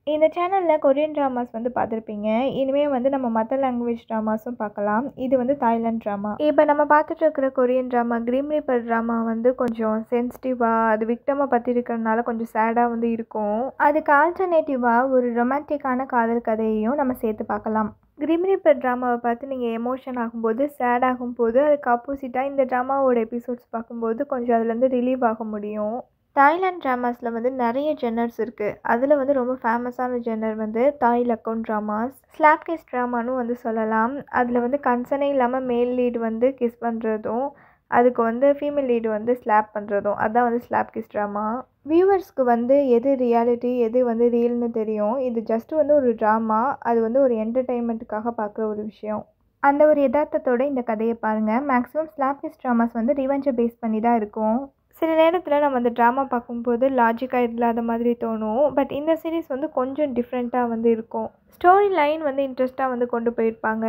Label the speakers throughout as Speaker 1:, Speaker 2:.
Speaker 1: இந்த சேனலில் Korean dramas வந்து பார்த்துருப்பீங்க இனிமேல் வந்து நம்ம மற்ற லாங்குவேஜ் ட்ராமாஸும் பார்க்கலாம் இது வந்து தாய்லாந்து ட்ராமா இப்போ நம்ம பார்த்துட்டு இருக்கிற Korean drama grim reaper drama வந்து கொஞ்சம் சென்சிட்டிவாக அது விக்டமை பற்றி இருக்கிறதுனால கொஞ்சம் சேடாக வந்து இருக்கும் அதுக்கு ஆல்டர்னேட்டிவாக ஒரு ரொமான்டிக்கான காதல் கதையையும் நம்ம சேர்த்து பார்க்கலாம் கிரீம் ரீப்பர் ட்ராமாவை பார்த்து நீங்கள் எமோஷன் ஆகும்போது சேட் ஆகும்போது அதுக்கு ஆப்போசிட்டாக இந்த ட்ராமாவோட எபிசோட்ஸ் பார்க்கும்போது கொஞ்சம் அதுலேருந்து ரிலீவ் ஆக முடியும் தாய்லாந்து ட்ராமாஸில் வந்து நிறைய ஜென்னர்ஸ் இருக்குது அதில் வந்து ரொம்ப ஃபேமஸான ஜென்னர் வந்து தாய் லக்கோன் ட்ராமாஸ் ஸ்லாப் கிஸ் ட்ராமான்னு வந்து சொல்லலாம் அதில் வந்து கன்சர்னே இல்லாமல் மேல் லீடு வந்து கிஸ் பண்ணுறதும் அதுக்கு வந்து ஃபீமேல் லீடு வந்து ஸ்லாப் பண்ணுறதும் அதான் வந்து ஸ்லாப் கிஸ் ட்ராமா வியூவர்ஸ்க்கு வந்து எது ரியாலிட்டி எது வந்து ரியல்னு தெரியும் இது ஜஸ்ட் வந்து ஒரு ட்ராமா அது வந்து ஒரு என்டர்டெயின்மெண்ட்டுக்காக பார்க்குற ஒரு விஷயம் அந்த ஒரு யதார்த்தத்தோட இந்த கதையை பாருங்கள் மேக்ஸிமம் ஸ்லாப் கிஸ் ட்ராமாஸ் வந்து ரிவெஞ்சை பேஸ் பண்ணி தான் இருக்கும் சில நேரத்தில் நம்ம அந்த ட்ராமா பார்க்கும்போது லாஜிக்காக இல்லாத மாதிரி தோணும் பட் இந்த சீரீஸ் வந்து கொஞ்சம் டிஃப்ரெண்ட்டாக வந்து இருக்கும் ஸ்டோரி லைன் வந்து இன்ட்ரெஸ்ட்டாக வந்து கொண்டு போயிருப்பாங்க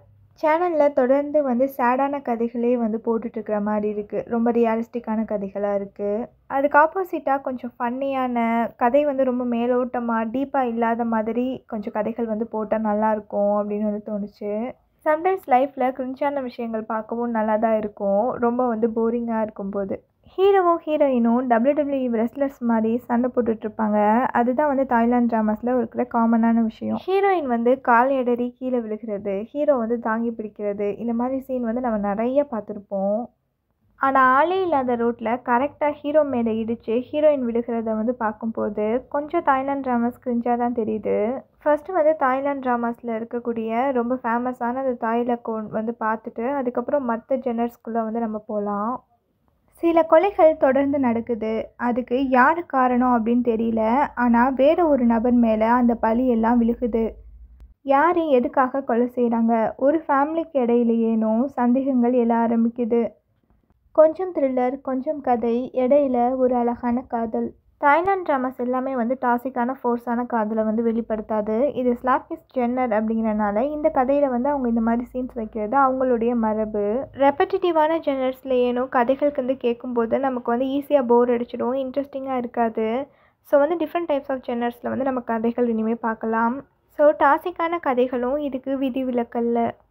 Speaker 1: சேனலில் தொடர்ந்து வந்து சேடான கதைகளே வந்து போட்டுட்ருக்கிற மாதிரி இருக்குது ரொம்ப ரியலிஸ்டிக்கான கதைகளாக இருக்குது அதுக்கு ஆப்போசிட்டாக கொஞ்சம் ஃபன்னியான கதை வந்து ரொம்ப மேலோட்டமாக டீப்பாக இல்லாத மாதிரி கொஞ்சம் கதைகள் வந்து போட்டால் நல்லாயிருக்கும் அப்படின்னு வந்து தோணுச்சு சம்டைம்ஸ் லைஃப்பில் கிரிஞ்சான விஷயங்கள் பார்க்கவும் நல்லா தான் இருக்கும் ரொம்ப வந்து போரிங்காக இருக்கும்போது ஹீரோவும் ஹீரோயினும் டபிள்யூடபிள்யூஇ ரெஸ்லர்ஸ் மாதிரி சண்டை போட்டுட்ருப்பாங்க அதுதான் வந்து தாய்லாந்து ட்ராமாஸில் இருக்கிற காமனான விஷயம் ஹீரோயின் வந்து கால் எடறி கீழே விழுகிறது ஹீரோ வந்து தாங்கி பிடிக்கிறது இந்த மாதிரி சீன் வந்து நம்ம நிறைய பார்த்துருப்போம் ஆனால் ஆளே இல்லாத ரோட்டில் கரெக்டாக ஹீரோ மேலே இடித்து ஹீரோயின் விழுகிறத வந்து பார்க்கும்போது கொஞ்சம் தாய்லாந்து ட்ராமாஸ் கிரிஞ்சாக தான் தெரியுது ஃபஸ்ட்டு வந்து தாய்லாந்து ட்ராமாஸில் இருக்கக்கூடிய ரொம்ப ஃபேமஸான அந்த தாய்லக்கோன் வந்து பார்த்துட்டு அதுக்கப்புறம் மற்ற ஜெனர்ஸ்குள்ளே வந்து நம்ம போகலாம் சில கொலைகள் தொடர்ந்து நடக்குது அதுக்கு யார் காரணம் அப்படின்னு தெரியல ஆனால் வேறு ஒரு நபர் மேலே அந்த பழி எல்லாம் விழுகுது யார் எதுக்காக கொலை செய்கிறாங்க ஒரு ஃபேமிலிக்கு இடையிலேயேனும் சந்தேகங்கள் எழ ஆரம்பிக்குது கொஞ்சம் த்ரில்லர் கொஞ்சம் கதை இடையில ஒரு அழகான காதல் தாய்லாந்து ட்ராமாஸ் எல்லாமே வந்து டாசிக்கான ஃபோர்ஸான காதலை வந்து வெளிப்படுத்தாது இது ஸ்லாப்பிஸ் ஜென்னர் அப்படிங்கிறனால இந்த கதையில் வந்து அவங்க இந்த மாதிரி சீன்ஸ் வைக்கிறது அவங்களுடைய மரபு ரெப்படிட்டிவான ஜென்னர்ஸில் ஏனோ கதைகளுக்கு வந்து கேட்கும்போது நமக்கு வந்து ஈஸியாக போர் அடிச்சிடும் இன்ட்ரெஸ்டிங்காக இருக்காது ஸோ வந்து டிஃப்ரெண்ட் டைப்ஸ் ஆஃப் ஜென்னர்ஸில் வந்து நம்ம கதைகள் இனிமேல் பார்க்கலாம் ஸோ டாசிக்கான கதைகளும் இதுக்கு விதி விலக்கல்ல